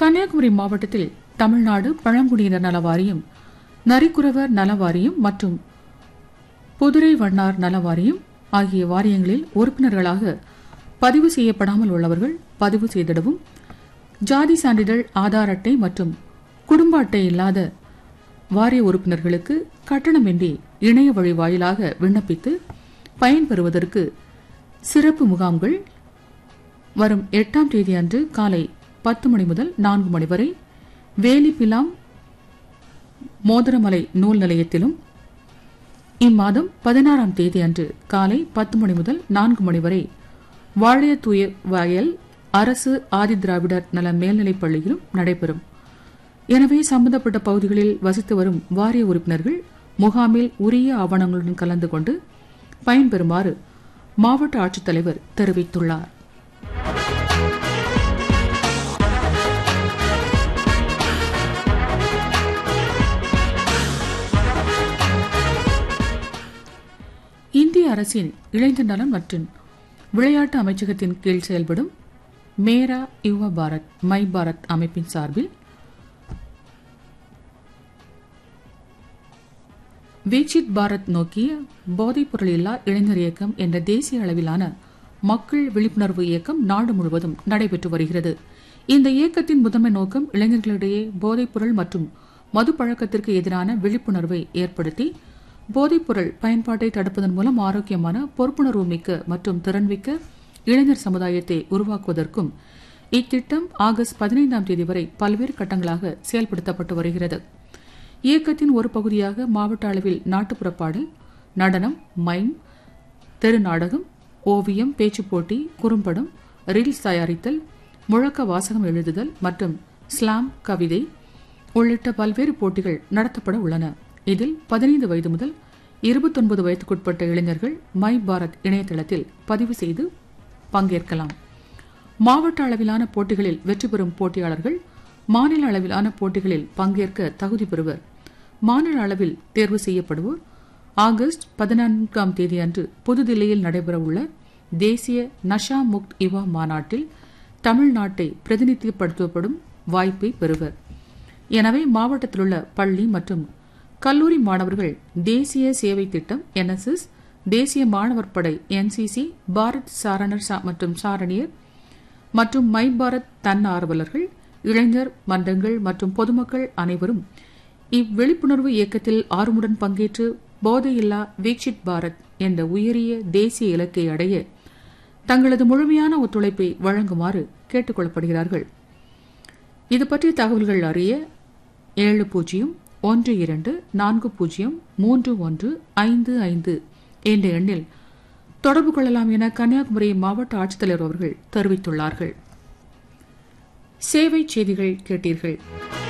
கன்னியாகுமரி மாவட்டத்தில் தமிழ்நாடு பழங்குடியினர் நல வாரியம் நரிக்குறவர் நல வாரியம் மற்றும் புதுரை வண்ணார் நல வாரியம் ஆகிய வாரியங்களில் உறுப்பினர்களாக பதிவு செய்யப்படாமல் உள்ளவர்கள் பதிவு செய்திடவும் ஜாதி சான்றிதழ் ஆதார் அட்டை மற்றும் குடும்ப அட்டை இல்லாத வாரிய உறுப்பினர்களுக்கு கட்டணமின்றி இணைய வழி வாயிலாக விண்ணப்பித்து பயன்பெறுவதற்கு சிறப்பு முகாம்கள் வரும் எட்டாம் தேதி அன்று காலை பத்து மணி முதல் நான்கு மணி வரை வேலிப்பிலாம் மோதிரமலை நூல் நிலையத்திலும் இம்மாதம் பதினாறாம் தேதி அன்று காலை பத்து மணி முதல் நான்கு மணி வரை வாழையத்தூய வயல் அரசு ஆதிதிராவிடர் நல மேல்நிலைப் பள்ளியிலும் நடைபெறும் எனவே சம்பந்தப்பட்ட பகுதிகளில் வசித்து வரும் வாரிய உறுப்பினர்கள் முகாமில் உரிய ஆவணங்களுடன் கலந்து கொண்டு பயன்பெறுமாறு மாவட்ட ஆட்சித்தலைவர் தெரிவித்துள்ளார் இந்திய அரசின் இளைஞர் நலன் மற்றும் விளையாட்டு அமைச்சகத்தின் கீழ் செயல்படும் மேரா யுவ பாரத் மை பாரத் அமைப்பின் சார்பில் வீக்ஷித் பாரத் நோக்கிய போதைப்பொருள் இல்லா இளைஞர் இயக்கம் என்ற தேசிய அளவிலான மக்கள் விழிப்புணர்வு இயக்கம் நாடு முழுவதும் நடைபெற்று வருகிறது இந்த இயக்கத்தின் முதன்மை நோக்கம் இளைஞர்களிடையே போதைப்பொருள் மற்றும் மது பழக்கத்திற்கு எதிரான விழிப்புணர்வை ஏற்படுத்தி போதைப்பொருள் பயன்பாட்டை தடுப்பதன் மூலம் ஆரோக்கியமான பொறுப்புணர்வு மிக்க மற்றும் திறன்மிக்க இளைஞர் சமுதாயத்தை உருவாக்குவதற்கும் இத்திட்டம் ஆகஸ்ட் பதினைந்தாம் தேதி வரை பல்வேறு கட்டங்களாக செயல்படுத்தப்பட்டு வருகிறது இயக்கத்தின் ஒரு பகுதியாக மாவட்ட அளவில் நாட்டுப்புறப்பாடு நடனம் மைம் தெரு நாடகம் ஓவியம் பேச்சுப் போட்டி குறும்படம் ரீல்ஸ் தயாரித்தல் முழக்க வாசகம் எழுதுதல் மற்றும் ஸ்லாம் கவிதை உள்ளிட்ட பல்வேறு போட்டிகள் நடத்தப்பட உள்ளன இதில் பதினைந்து வயது முதல் இருபத்தொன்பது வயதுக்குட்பட்ட இளைஞர்கள் மை பாரத் இணையதளத்தில் பதிவு செய்து பங்கேற்கலாம் மாவட்ட அளவிலான போட்டிகளில் வெற்றி பெறும் போட்டியாளர்கள் மாநில அளவிலான போட்டிகளில் பங்கேற்க தகுதி பெறுவர் மாநில அளவில் தேர்வு செய்யப்படுவோர் ஆகஸ்ட் பதினான்காம் தேதி அன்று புதுதில்லியில் நடைபெறவுள்ள தேசிய நஷா முக்த் யுவா மாநாட்டில் தமிழ்நாட்டை பிரதிநிதித்துவப்படுத்தப்படும் வாய்ப்பை பெறுவர் எனவே மாவட்டத்திலுள்ள பள்ளி மற்றும் கல்லூரி மாணவர்கள் தேசிய சேவை திட்டம் என்எஸ்எஸ் தேசிய மாணவர் படை என்சிசி பாரத் சாரணர் மற்றும் சாரணியர் மற்றும் மை பாரத் தன்னார்வலர்கள் இளைஞர் மன்றங்கள் மற்றும் பொதுமக்கள் அனைவரும் இவ்விழிப்புணர்வு இயக்கத்தில் ஆர்வமுடன் பங்கேற்று போதையில்லா வீக்ஷித் பாரத் என்ற உயரிய தேசிய இலக்கை அடைய தங்களது முழுமையான ஒத்துழைப்பை வழங்குமாறு கேட்டுக் கொள்ளப்படுகிறார்கள் இது பற்றிய தகவல்கள் அறிய ஏழு பூஜ்ஜியம் ஒன்று இரண்டு நான்கு பூஜ்ஜியம் மூன்று ஒன்று ஐந்து ஐந்து என்ற எண்ணில் தொடர்பு கொள்ளலாம் என கன்னியாகுமரி மாவட்ட ஆட்சித்தலைவர் அவர்கள் தெரிவித்துள்ளார்கள் சேவை செய்திகள் கேட்டீர்கள்